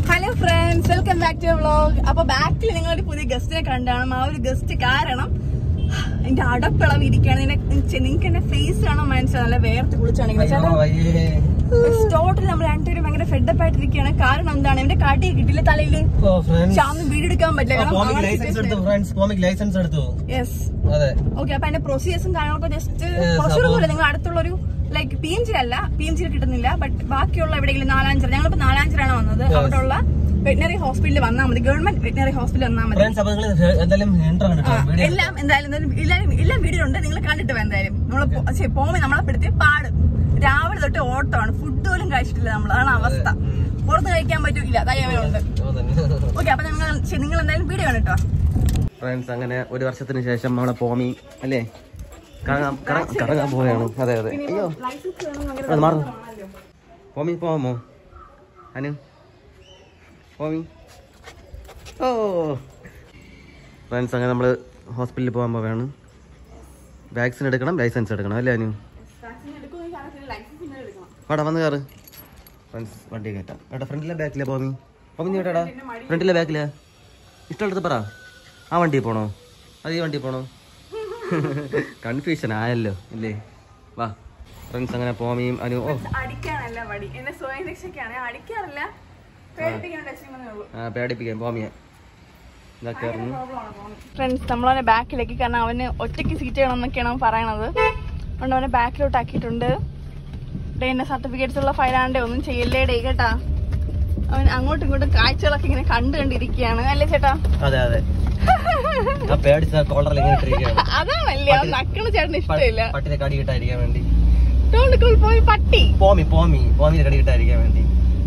Hello friends welcome back to vlog അപ്പൊ ബാക്കിൽ നിങ്ങളൊരു പുതിയ ഗസ്റ്റിനെ കണ്ടാണ് ആ ഒരു ഗസ്റ്റ് കാരണം എന്റെ അടപ്പിളവ് ഇരിക്കുകയാണ് നിങ്ങൾക്ക് എന്റെ ഫേസ് കാണാൻ മനസ്സിലാവും നല്ല വേർത്ത് കുളിച്ചാണെങ്കിൽ ടോട്ടൽ നമ്മൾ രണ്ടുപേരും ഭയങ്കര ഫെഡപ്പ് ആയിട്ടിരിക്കുകയാണ് കാരണം എന്താണ് എന്റെ കാട്ടി കിട്ടില്ല തലയില് ഷാന്ന് വീടെടുക്കാൻ പറ്റില്ല ലൈസൻസ് എടുത്തു യെസ് അതെ ഓക്കെ അപ്പൊ അതിന്റെ പ്രൊസീജിയേഴ്സും കാര്യങ്ങളൊക്കെ ജസ്റ്റ് Yes, പ്രൊസീജിയർ അപ്പൊ- പോലെ നിങ്ങൾ അടുത്തുള്ള ഒരു ലൈക്ക് പി എം ജിയിലല്ല പി എം ജിയിൽ കിട്ടുന്നില്ല ബട്ട് ബാക്കിയുള്ള എവിടെയെങ്കിലും നാലാഞ്ചിറ ഞങ്ങളിപ്പോ നാലാഞ്ചിറാണ് വന്നത് Yes. അവിടെയുള്ള വെറ്റിനറി ഹോസ്പിറ്റലിൽ വന്നാൽ മതി ഗവൺമെന്റ് വെറ്റിനറി ഹോസ്പിറ്റലിൽ വന്നാൽ മതി ഫ്രണ്ട്സ് അപ്പൊ നിങ്ങൾ എന്തായാലും എൻട്രാ ആ, കണ്ടിട്ടോ വീഡിയോ എല്ലാം എന്തായാലും എന്തായാലും എല്ലാം എല്ലാം വീഡിയോ ഉണ്ട് നിങ്ങൾ കണ്ടിട്ട് വാ എന്തായാലും നമ്മള് പോമി നമ്മളെ പെടുത്തി പാട് രാവിലെ തൊട്ട് ഓട്ടമാണ് ഫുഡ് പോലും കഴിച്ചിട്ടില്ല നമ്മൾ അതാണ് അവസ്ഥ പുറത്ത് കഴിക്കാൻ പറ്റൂല ദയവുണ്ട് ഓക്കെ അപ്പൊ നിങ്ങൾ നിങ്ങൾ എന്തായാലും വീഡിയോ കണ്ടിട്ടോ ഫ്രണ്ട്സ് അങ്ങനെ ഒരു വർഷത്തിന് ശേഷം നമ്മളെ പോമി അല്ലേ കറങ്ങാൻ കറ- കറങ്ങാൻ പോവുകയാണ് അതെ അതെ അയ്യോ ലൈസൻസ് അത് മാറുന്നു പോമി പോവാമോ അനു പോമി ഓ ഫ്രണ്ട്സ് അങ്ങനെ നമ്മൾ ഹോസ്പിറ്റലിൽ പോകാൻ പോവുകയാണ് വാക്സിൻ എടുക്കണം ലൈസൻസ് എടുക്കണം അല്ലേ അനു വാടാ വന്ന് കയറ് ഫ്രണ്ട്സ് വണ്ടി കയറ്റാം ഏട്ടാ ഫ്രണ്ടിലെ ബാക്കിലെ പോമി പോമി നീ എവിടെടാ ഫ്രണ്ടിലെ ബാക്കിലെ ഇഷ്ടമുള്ളത് പറ ആ വണ്ടി പോണോ അത് ഈ വണ്ടി പോണോ കൺഫ്യൂഷൻ ആയല്ലോ ഇല്ലേ വാ ഫ്രണ്ട്സ് അങ്ങനെ പോമിയും അനു ഓ അടിക്കാനല്ല വടി എന്നെ സ്വയം രക്ഷയ്ക്കാണ് അടിക്കാറില്ല പേടിപ്പിക്കാൻ രക്ഷയ്ക്കുന്നേ ഉള്ളൂ ആ പേടിപ്പിക്കാം പോമിയെ ഇതാ കയറുന്നു ഫ്രണ്ട്സ് നമ്മളവനെ ബാക്കിലേക്ക് കാരണം അവന് ഒറ്റയ്ക്ക് സീറ്റ് ചെയ്യണമെന്നൊക്കെയാണ് അവൻ പറയണത് അതുകൊണ്ട് അവനെ ബാക്കിലോട്ട് ആക്കിയിട്ടുണ്ട് ഡേ എന്റെ സർട്ടിഫിക്കറ്റ്സ് ഉള്ള ഫയലാണ്ടേ ഒന്നും ചെയ്യല്ലേ ഡേ കേട്ടാ അവൻ അങ്ങോട്ടും ഇങ്ങോട്ടും കാഴ്ചകളൊക്കെ ഇങ്ങനെ കണ്ടു കണ്ടിരിക്കുകയാണ് അല്ലേ ചേട്ടാ അതെ അതെ ആ പേടിച്ച കോളറിൽ ഇങ്ങനെ ഇട്ടിരിക്കുകയാണ് അതാണല്ലേ അവൻ നക്കണ ചേട്ടന് ഇഷ്ടമില്ല പട്ടിനെ കടി കിട്ടാതിരിക്കാൻ വേണ്ടി Don't call പോയി പട്ടി പോമി പോമി പോമിനെ കടി കിട്ടാതിരിക്കാൻ വേണ്ടി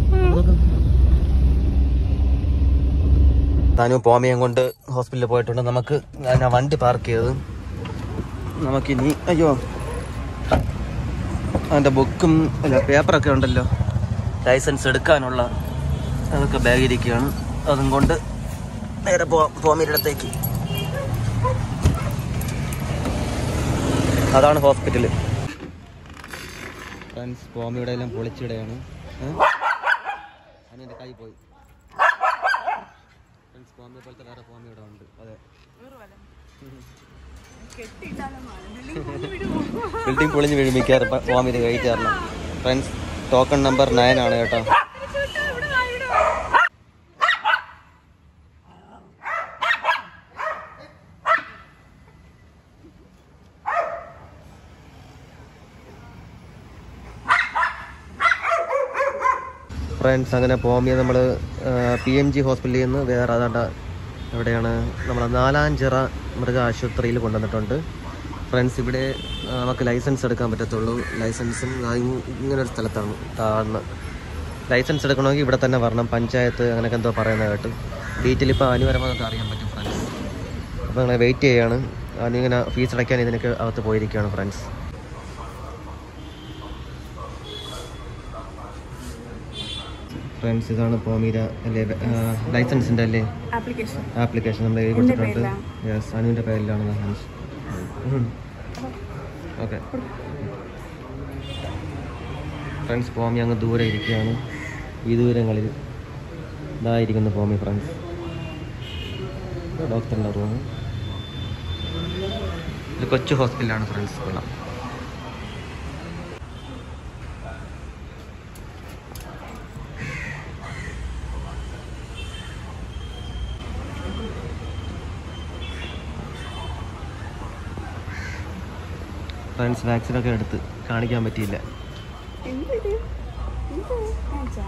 താനും പോമിയും കൊണ്ട് ഹോസ്പിറ്റലിൽ പോയിട്ടുണ്ട് നമുക്ക് ഞാൻ വണ്ടി പാർക്ക് ചെയ്തത് നമുക്കിനി അയ്യോ അതിൻ്റെ ബുക്കും അല്ല പേപ്പറൊക്കെ ഉണ്ടല്ലോ ലൈസൻസ് എടുക്കാനുള്ള അതൊക്കെ ബാഗ് ഇരിക്കുകയാണ് അതും കൊണ്ട് നേരെ പോ പോമിയുടെ അടുത്തേക്ക് അതാണ് ഹോസ്പിറ്റല് ഫ്രണ്ട്സ് പോമിയുടെ എല്ലാം പൊളിച്ചിടയാണ് അതിൻ്റെ കൈ പോയി ഫ്രണ്ട്സ് പോമിയെ പോലത്തെ വേറെ പോമി ഇവിടെ ഉണ്ട് അതെ ബിൽഡിംഗ് പൊളിഞ്ഞ് വീഴും മിക്കാറ് പോമിയുടെ കഴിക്കാറില്ല ഫ്രണ്ട്സ് ടോക്കൺ നമ്പർ നയൻ ആണ് കേട്ടോ ഫ്രണ്ട്സ് അങ്ങനെ പോമിയെ നമ്മൾ പി എം ജി ഹോസ്പിറ്റലിൽ നിന്ന് വേറെ അതാണ്ട എവിടെയാണ് നമ്മൾ നാലാഞ്ചിറ മൃഗ ആശുപത്രിയിൽ കൊണ്ടുവന്നിട്ടുണ്ട് ഫ്രണ്ട്സ് ഇവിടെ ആ, നമുക്ക് ലൈസൻസ് എടുക്കാൻ പറ്റത്തുള്ളൂ ലൈസൻസും ദാ ഇങ് ഇങ്ങനെ ഒരു സ്ഥലത്താണ് താഴ്ന്ന് ലൈസൻസ് എടുക്കണമെങ്കിൽ ഇവിടെ തന്നെ വരണം പഞ്ചായത്ത് അങ്ങനെയൊക്കെ എന്തോ പറയുന്നത് കേട്ട് ഡീറ്റെയിൽ ഇപ്പോൾ അനുപരമായിട്ട് അറിയാൻ പറ്റും ഫ്രണ്ട്സ് അപ്പോൾ അങ്ങനെ വെയിറ്റ് ചെയ്യാണ് അതിങ്ങനെ ഫീസ് അടയ്ക്കാൻ ഇതിനൊക്കെ അകത്ത് പോയിരിക്കുകയാണ് ഫ്രണ്ട്സ് ഫ്രണ്ട്സ് ഇതാണ് പോമീര അല്ലേ ലൈസൻസിൻ്റെ അല്ലേ ആപ്ലിക്കേഷൻ ആപ്ലിക്കേഷൻ നമ്മൾ എഴുതി എൻ്റെ കൊടുത്തിട്ടുണ്ട് യെസ് അനുവിൻ്റെ പേരിലാണ് ലൈസൻസ് ഓക്കെ ഫ്രണ്ട്സ് പോമി അങ്ങ് ദൂരെ ഇരിക്കുകയാണ് ഈ ദൂരങ്ങളിൽ ഇതായിരിക്കുന്നു പോമി ഫ്രണ്ട്സ് ഡോക്ടറിൻ്റെ റൂം ഇത് കൊച്ചു ഹോസ്പിറ്റലാണ് ഫ്രണ്ട്സ് കൊള്ളാം ഫ്രണ്ട്സ് വാക്സിനൊക്കെ എടുത്ത് കാണിക്കാൻ പറ്റിയില്ല എന്ത് കാണിച്ചാ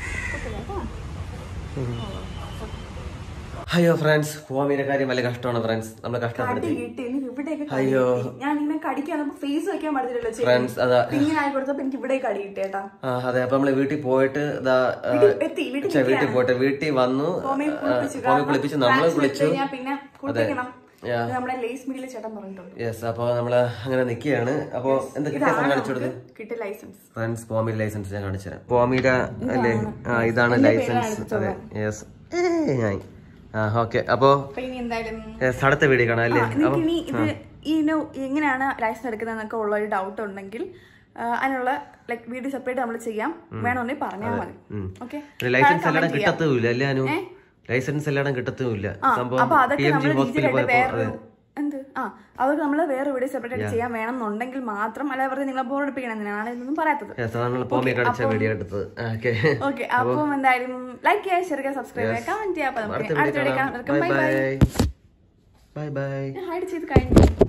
അയ്യോ ഫ്രണ്ട്സ് പോവാമിന്റെ കാര്യം വലിയ കഷ്ടമാണ് ഫ്രണ്ട്സ് നമ്മൾ കടി കഷ്ടപ്പെടുത്തി കിട്ടി എനിക്ക് ഇവിടെയൊക്കെ കടി അയ്യോ. കിട്ടി. ഞാൻ ഇങ്ങനെ കടിക്കാൻ ഫേസ് വെക്കാൻ പാടില്ലല്ലോ ചെയ്യും. ഫ്രണ്ട്സ് അതാ ഇങ്ങനെ ആയി കൊടുത്തപ്പോ എനിക്ക് ഇവിടെ കടി കിട്ടിയേട്ടാ ആ, അതെ അപ്പൊ നമ്മള് വീട്ടിൽ പോയിട്ട് ഇതാ ആ, വീട്ടിൽ എത്തി, വീട്ടിൽ ഛെ, വീട്ടിൽ പോയിട്ട് വീട്ടിൽ വന്നു പോമയെ കുളിപ്പിച്ചു. പോമി കുളിപ്പിച്ച് നമ്മള് വാക്സിൻ കുളിച്ചു എടുത്ത് കഴിഞ്ഞാ പിന്നെ കുളിപ്പിക്കണം Yeah. ഇത് നമ്മുടെ ലേസ് മിഡിലെ ചേട്ടൻ പറഞ്ഞിട്ടുണ്ട് യെസ് അപ്പൊ നമ്മള് അങ്ങനെ നിക്കുകയാണ് അപ്പൊ എന്താ കിട്ടിയ സാധനം കാണിച്ചു കൊടുത്ത് കിട്ടിയ ലൈസൻസ് ഫ്രണ്ട്സ് പോമി ലൈസൻസ് ഞാൻ കാണിച്ചു തരാം പോമിയുടെ അല്ലേ ആ ഇതാണ് ലൈസൻസ് അതെ യെസ് ഞാൻ ആ ഓക്കെ അപ്പോ അപ്പൊ ഇനി എന്തായാലും yes, അടുത്ത വീഡിയോ കാണാം അല്ലേ നിങ്ങൾക്ക് ഇനി ഇത് ഈ നോ- എങ്ങനെയാണ് ലൈസൻസ് എടുക്കുന്നതെന്നൊക്കെ ഉള്ള ഒരു ഡൗട്ട് ഉണ്ടെങ്കിൽ ആ, അതിനുള്ള ലൈക്ക് വീഡിയോ സെപ്പറേറ്റ് നമ്മൾ ചെയ്യാം വേണമെന്നുണ്ടെങ്കിൽ പറഞ്ഞാൽ മതി ഓക്കെ ലൈസൻസ് എല്ലായിടം കിട്ടത്തുമില്ല അല്ലേ അനു ലൈസൻസ് എല്ലായിടം കിട്ടത്തുമില്ല അപ്പൊ സംഭവം അതൊക്കെ പി എം ജി നമ്മൾ ഹോസ്പിറ്റലിൽ ഡീറ്റെയിൽ ആയിട്ട് പോയപ്പോ വേറെ എന്ത് ആ അതൊക്കെ നമ്മൾ വേറെ വീഡിയോ സെപ്പറേറ്റ് ആയിട്ട് ചെയ്യാൻ വേണമെന്നുണ്ടെങ്കിൽ മാത്രം അല്ല വെറുതെ നിങ്ങളെ ബോറടിപ്പിക്കണം എന്തിനാണ് ഇതൊന്നും പറയാത്തത് Yes, അതാണ് പോമിയൊക്കെ അടിച്ച വീഡിയോ എടുത്തത് ഓക്കെ ഓക്കെ അപ്പം എന്തായാലും ലൈക്ക് ചെയ്യുക ഷെയർ ചെയ്യുക സബ്സ്ക്രൈബ് ചെയ്യുക കമന്റ് ചെയ്യുക അപ്പൊ നമുക്ക് അടുത്ത അടുത്ത വീഡിയോ വീഡിയോ കാണാം കാണാം bye bye bye bye bye hide ചെയ്ത് കഴിഞ്ഞു